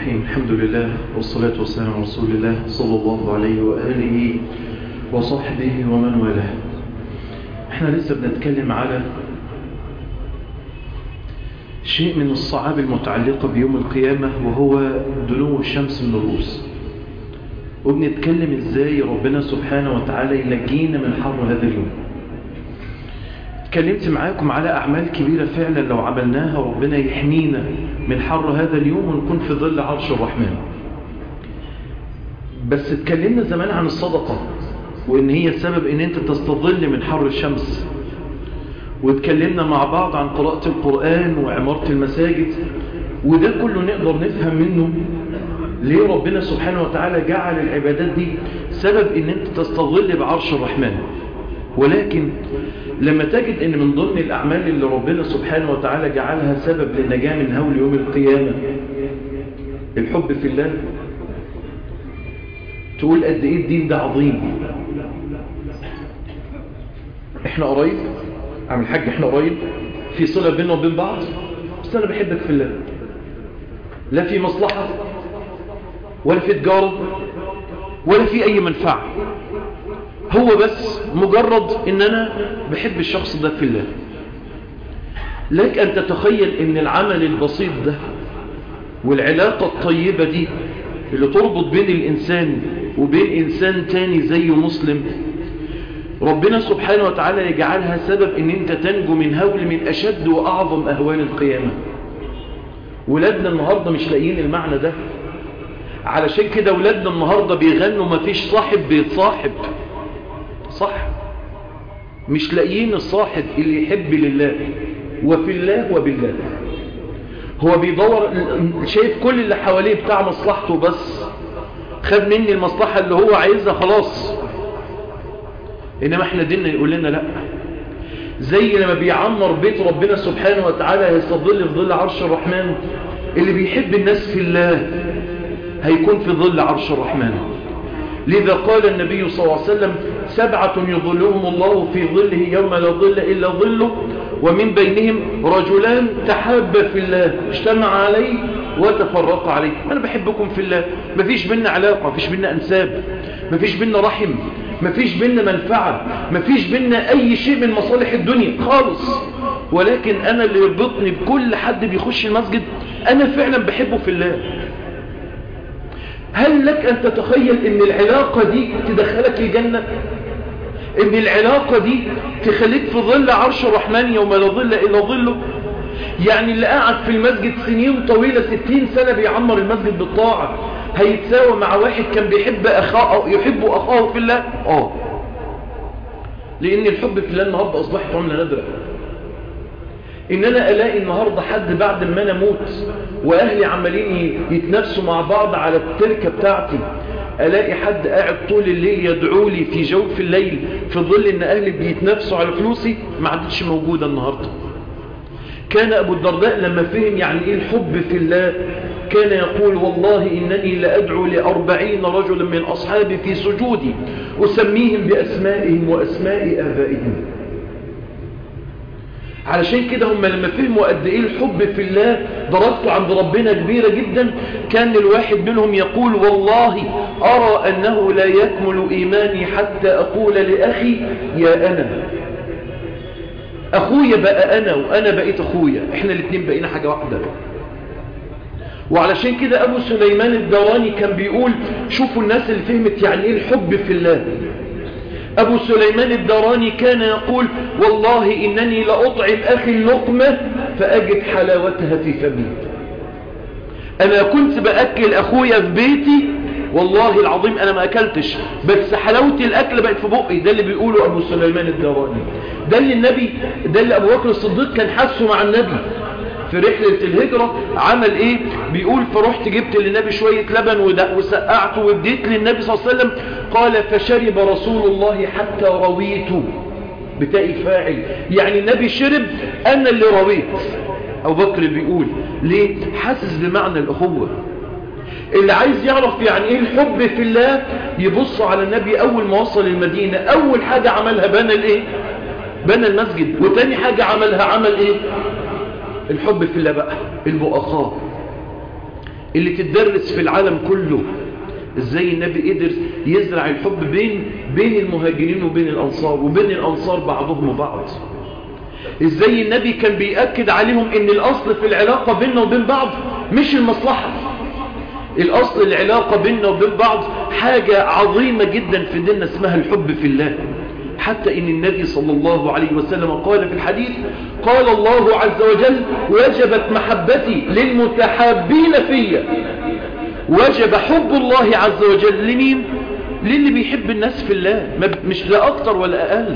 الرحيم الحمد لله والصلاة والسلام على رسول الله صلى الله عليه وآله وصحبه ومن والاه احنا لسه بنتكلم على شيء من الصعاب المتعلقة بيوم القيامة وهو دنو الشمس من الرؤوس وبنتكلم ازاي ربنا سبحانه وتعالى ينجينا من حر هذا اليوم اتكلمت معاكم على أعمال كبيرة فعلا لو عملناها ربنا يحمينا من حر هذا اليوم ونكون في ظل عرش الرحمن بس اتكلمنا زمان عن الصدقة وإن هي سبب إن أنت تستظل من حر الشمس واتكلمنا مع بعض عن قراءة القرآن وعمارة المساجد وده كله نقدر نفهم منه ليه ربنا سبحانه وتعالى جعل العبادات دي سبب ان انت تستظل بعرش الرحمن ولكن لما تجد ان من ضمن الاعمال اللي ربنا سبحانه وتعالى جعلها سبب للنجاة من هول يوم القيامة الحب في الله تقول قد ايه الدين ده عظيم احنا قريب عم الحاج احنا قريب في صلة بيننا وبين بعض بس انا بحبك في الله لا في مصلحة ولا في تجارة ولا في اي منفعة هو بس مجرد ان انا بحب الشخص ده في الله لك ان تتخيل ان العمل البسيط ده والعلاقة الطيبة دي اللي تربط بين الانسان وبين انسان تاني زيه مسلم ربنا سبحانه وتعالى يجعلها سبب ان انت تنجو من هول من اشد واعظم اهوال القيامة ولادنا النهاردة مش لاقيين المعنى ده علشان كده ولادنا النهاردة بيغنوا مفيش صاحب بيتصاحب صح مش لاقيين الصاحب اللي يحب لله وفي الله وبالله هو بيدور شايف كل اللي حواليه بتاع مصلحته بس خد مني المصلحة اللي هو عايزها خلاص إنما احنا ديننا يقول لنا لا زي لما بيعمر بيت ربنا سبحانه وتعالى هيستظل في ظل عرش الرحمن اللي بيحب الناس في الله هيكون في ظل عرش الرحمن لذا قال النبي صلى الله عليه وسلم سبعة يظلهم الله في ظله يوم لا ظل إلا ظله ومن بينهم رجلان تحابا في الله اجتمع عليه وتفرق عليه أنا بحبكم في الله مفيش بينا علاقة مفيش بينا أنساب مفيش بينا رحم مفيش بينا منفعة مفيش بينا أي شيء من مصالح الدنيا خالص ولكن أنا اللي يربطني بكل حد بيخش المسجد أنا فعلا بحبه في الله هل لك أن تتخيل أن العلاقة دي تدخلك الجنة أن العلاقة دي تخليك في ظل عرش الرحمن يوم لا ظل إلا ظله يعني اللي قاعد في المسجد سنين طويلة ستين سنة بيعمر المسجد بالطاعة هيتساوى مع واحد كان بيحب أخاه أو يحب أخاه في الله آه لأن الحب في الله النهاردة أصبحت عملة نادرة ان انا الاقي النهاردة حد بعد ما انا موت واهلي عمالين يتنافسوا مع بعض على التركة بتاعتي الاقي حد قاعد طول الليل يدعو لي في جوف الليل في ظل ان اهلي بيتنافسوا على فلوسي ما عادتش موجودة النهاردة كان ابو الدرداء لما فهم يعني ايه الحب في الله كان يقول والله إنني لأدعو لأربعين رجلا من أصحابي في سجودي أسميهم بأسمائهم وأسماء آبائهم علشان كده هم لما فهموا قد ايه الحب في الله درجته عند ربنا كبيرة جدا كان الواحد منهم يقول والله أرى أنه لا يكمل إيماني حتى أقول لأخي يا أنا أخويا بقى أنا وأنا بقيت أخويا إحنا الاثنين بقينا حاجة واحدة وعلشان كده أبو سليمان الدوراني كان بيقول شوفوا الناس اللي فهمت يعني إيه الحب في الله أبو سليمان الدراني كان يقول والله إنني لأطعم أخي اللقمة فأجد حلاوتها في فمي أنا كنت بأكل أخويا في بيتي والله العظيم أنا ما أكلتش بس حلاوة الأكل بقت في بقي ده اللي بيقوله أبو سليمان الدراني ده اللي النبي ده اللي أبو بكر الصديق كان حاسه مع النبي في رحلة الهجرة عمل ايه بيقول فرحت جبت للنبي شوية لبن وسقعته واديت للنبي صلى الله عليه وسلم قال فشرب رسول الله حتى رويته بتاء الفاعل يعني النبي شرب انا اللي رويت ابو بكر بيقول ليه حاسس بمعنى الاخوة اللي عايز يعرف يعني ايه الحب في الله يبص على النبي اول ما وصل المدينة اول حاجة عملها بنى الايه بنى المسجد وتاني حاجة عملها عمل ايه الحب في الله بقى المؤاخاة اللي تدرس في العالم كله ازاي النبي قدر يزرع الحب بين بين المهاجرين وبين الانصار وبين الانصار بعضهم وبعض ازاي النبي كان بيأكد عليهم ان الاصل في العلاقة بيننا وبين بعض مش المصلحة الاصل العلاقة بيننا وبين بعض حاجة عظيمة جدا في ديننا اسمها الحب في الله حتى ان النبي صلى الله عليه وسلم قال في الحديث قال الله عز وجل وجبت محبتي للمتحابين فيا وجب حب الله عز وجل لمين للي بيحب الناس في الله مش لا أكتر ولا أقل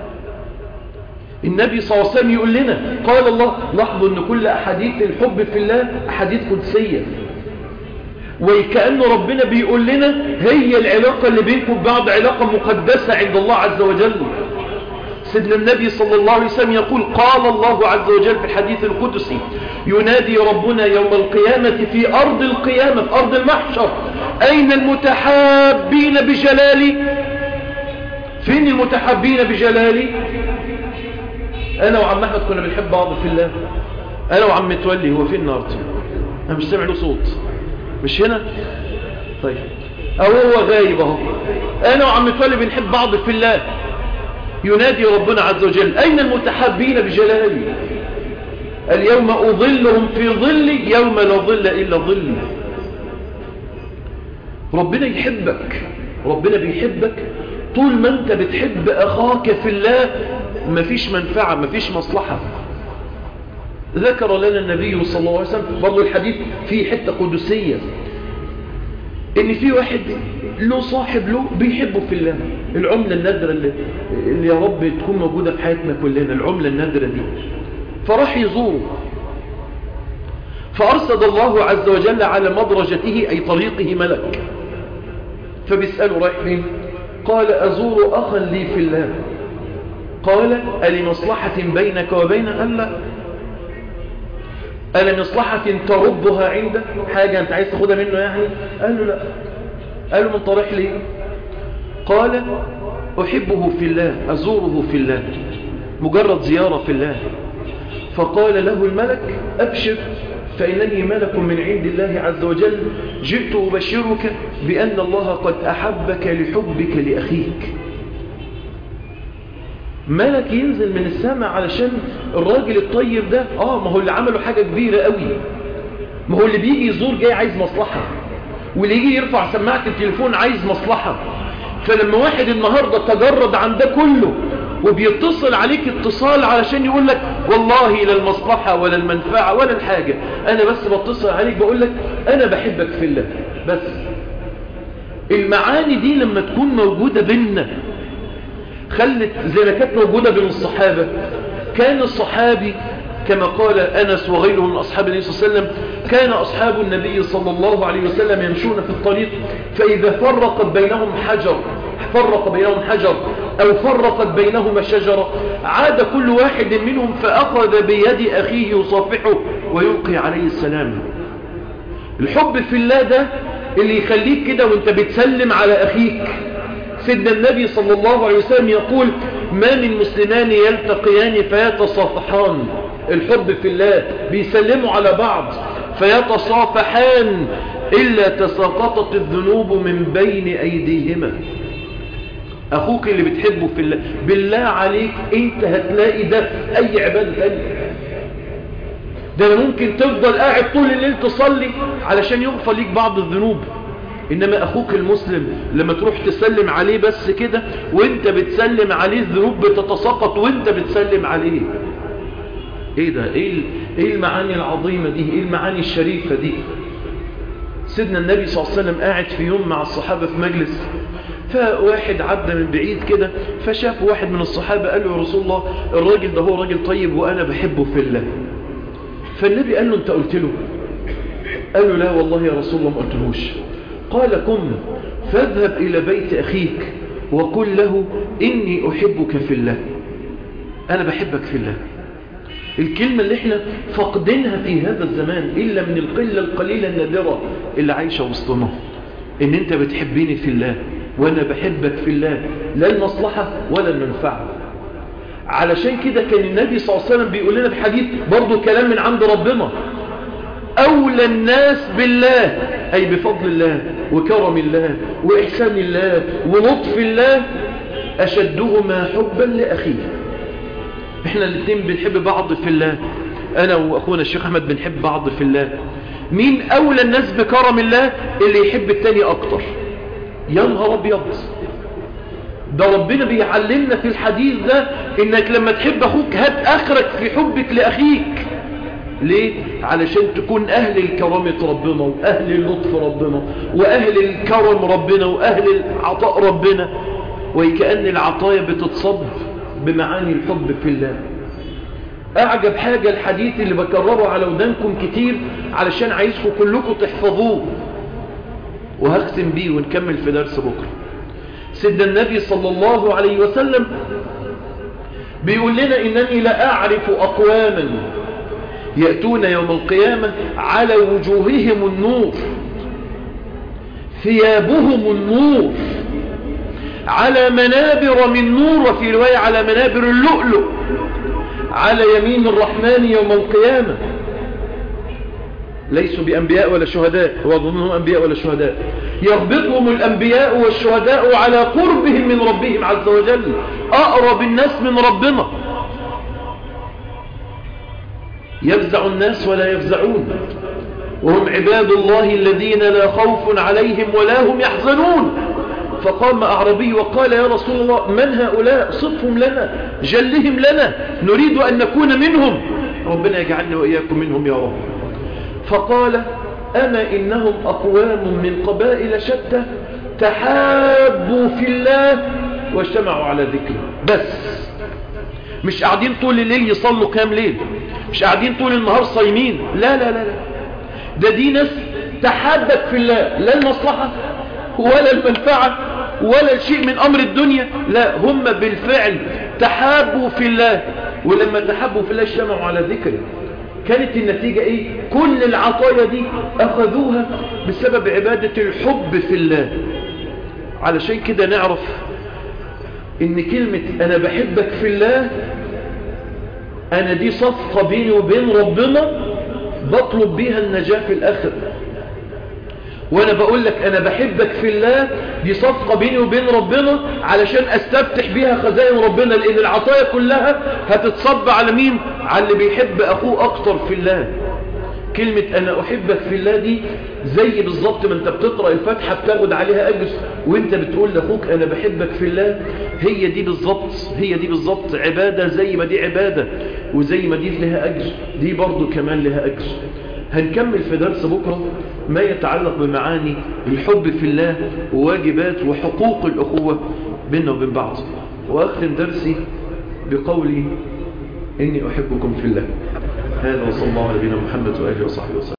النبي صلى الله عليه وسلم يقول لنا قال الله لاحظوا ان كل أحاديث الحب في الله أحاديث قدسية وكأن ربنا بيقول لنا هي العلاقة اللي بينكم بعض علاقة مقدسة عند الله عز وجل سيدنا النبي صلى الله عليه وسلم يقول قال الله عز وجل في الحديث القدسي ينادي ربنا يوم القيامة في أرض القيامة في أرض المحشر أين المتحابين بجلالي فين المتحابين بجلالي أنا وعم أحمد كنا بنحب بعض في الله أنا وعم متولي هو فين النهارده أنا مش سامع له صوت مش هنا طيب أو هو غايب اهو أنا وعم متولي بنحب بعض في الله ينادي ربنا عز وجل أين المتحابين بجلالي اليوم أظلهم في ظلي يوم لا ظل إلا ظلي ربنا يحبك ربنا بيحبك طول ما انت بتحب أخاك في الله مفيش منفعة مفيش مصلحة ذكر لنا النبي صلى الله عليه وسلم برضو الحديث فيه حتة قدسية ان في واحد له صاحب له بيحبه في الله العملة النادرة اللي, اللي يا رب تكون موجودة في حياتنا كلنا العملة النادرة دي فراح يزوره فأرسل الله عز وجل على مدرجته أي طريقه ملك فبيسأله رايح فين قال أزور أخا لي في الله قال ألمصلحة بينك وبينه قال لا ألمصلحة تردها عنده حاجة أنت عايز تاخدها منه يعني قال له لا قال له من طريق ليه قال أحبه في الله أزوره في الله مجرد زيارة في الله فقال له الملك أبشر فإنني ملك من عند الله عز وجل جئت أبشرك بأن الله قد أحبك لحبك لأخيك ملك ينزل من السماء علشان الراجل الطيب ده آه ما هو اللي عمله حاجة كبيرة قوي ما هو اللي بيجي يزور جاي عايز مصلحة واللي يجي يرفع سماعة التليفون عايز مصلحة فلما واحد النهاردة تجرد عن ده كله وبيتصل عليك اتصال علشان يقول لك والله لا المصلحة ولا المنفعة ولا الحاجة أنا بس بتصل عليك بقول لك أنا بحبك في الله بس المعاني دي لما تكون موجودة بيننا خلت زي ما كانت موجودة بين الصحابة كان الصحابي كما قال أنس وغيره من أصحاب النبي صلى الله عليه وسلم كان أصحاب النبي صلى الله عليه وسلم يمشون في الطريق فإذا فرقت بينهم حجر فرق بينهم حجر أو فرقت بينهما شجرة عاد كل واحد منهم فأخذ بيد أخيه يصافحه ويلقي عليه السلام الحب في الله ده اللي يخليك كده وانت بتسلم على أخيك سيدنا النبي صلى الله عليه وسلم يقول ما من مسلمان يلتقيان فيتصافحان الحب في الله بيسلموا على بعض فيتصافحان إلا تساقطت الذنوب من بين أيديهما أخوك اللي بتحبه في الله بالله عليك انت هتلاقي ده أي عبادة تانية ده ممكن تفضل قاعد طول الليل تصلي علشان يغفر ليك بعض الذنوب إنما أخوك المسلم لما تروح تسلم عليه بس كده وانت بتسلم عليه الذنوب بتتساقط وانت بتسلم عليه ايه ده ايه, إيه المعاني العظيمة دي ايه المعاني الشريفة دي سيدنا النبي صلى الله عليه وسلم قاعد في يوم مع الصحابة في مجلس فواحد عدى من بعيد كده فشاف واحد من الصحابة قال له يا رسول الله الراجل ده هو راجل طيب وأنا بحبه في الله فالنبي قال له انت قلت له قال له لا والله يا رسول الله ما قلتلوش قال قم فاذهب إلى بيت أخيك وقل له إني أحبك في الله أنا بحبك في الله الكلمة اللي احنا فقدنها في هذا الزمان إلا من القلة القليلة النادرة اللي عايشة وسطنا إن أنت بتحبيني في الله وأنا بحبك في الله لا المصلحة ولا المنفعة علشان كده كان النبي صلى الله عليه وسلم بيقول لنا في حديث برضو كلام من عند ربنا أولى الناس بالله أي بفضل الله وكرم الله وإحسان الله ولطف الله أشدهما حبا لأخيه احنا الاثنين بنحب بعض في الله أنا وأخونا الشيخ أحمد بنحب بعض في الله مين أولى الناس بكرم الله اللي يحب التاني أكتر يا نهار أبيض ده ربنا بيعلمنا في الحديث ده انك لما تحب اخوك هات اخرك في حبك لاخيك ليه علشان تكون اهل الكرامة ربنا واهل اللطف ربنا واهل الكرم ربنا واهل العطاء ربنا وكأن العطايا بتتصب بمعاني الحب في الله اعجب حاجة الحديث اللي بكرره على ودانكم كتير علشان عايزكم كلكم تحفظوه وهختم بيه ونكمل في درس بكره سيدنا النبي صلى الله عليه وسلم بيقول لنا إنني لا أعرف أقواما يأتون يوم القيامة على وجوههم النور ثيابهم النور على منابر من نور وفي رواية على منابر اللؤلؤ على يمين الرحمن يوم القيامة ليسوا بأنبياء ولا شهداء وظنهم أنبياء ولا شهداء يغبطهم الأنبياء والشهداء على قربهم من ربهم عز وجل أقرب الناس من ربنا يفزع الناس ولا يفزعون وهم عباد الله الذين لا خوف عليهم ولا هم يحزنون فقام أعربي وقال يا رسول الله من هؤلاء صفهم لنا جلهم لنا نريد أن نكون منهم ربنا يجعلنا وإياكم منهم يا رب فقال أما إنهم أقوام من قبائل شتى تحابوا في الله واجتمعوا على ذكره بس مش قاعدين طول الليل يصلوا كام ليل مش قاعدين طول النهار صايمين لا لا لا لا ده دي ناس تحابت في الله لا المصلحة ولا المنفعة ولا الشيء من أمر الدنيا لا هم بالفعل تحابوا في الله ولما تحابوا في الله اجتمعوا على ذكره كانت النتيجة ايه كل العطايا دي اخذوها بسبب عبادة الحب في الله علشان كده نعرف ان كلمة انا بحبك في الله انا دي صفقة بيني وبين ربنا بطلب بيها النجاة في الاخر وانا بقول لك انا بحبك في الله دي صفقة بيني وبين ربنا علشان استفتح بيها خزائن ربنا لان العطايا كلها هتتصب على مين على اللي بيحب اخوه اكتر في الله كلمة انا احبك في الله دي زي بالظبط ما انت بتقرأ الفاتحة بتاخد عليها اجر وانت بتقول لاخوك انا بحبك في الله هي دي بالظبط هي دي بالظبط عبادة زي ما دي عبادة وزي ما دي لها اجر دي برضو كمان لها اجر هنكمل في درس بكرة ما يتعلق بمعاني الحب في الله وواجبات وحقوق الأخوة بيننا وبين بعض وأختم درسي بقولي إني أحبكم في الله هذا وصلى الله على نبينا محمد وآله وصحبه وسلم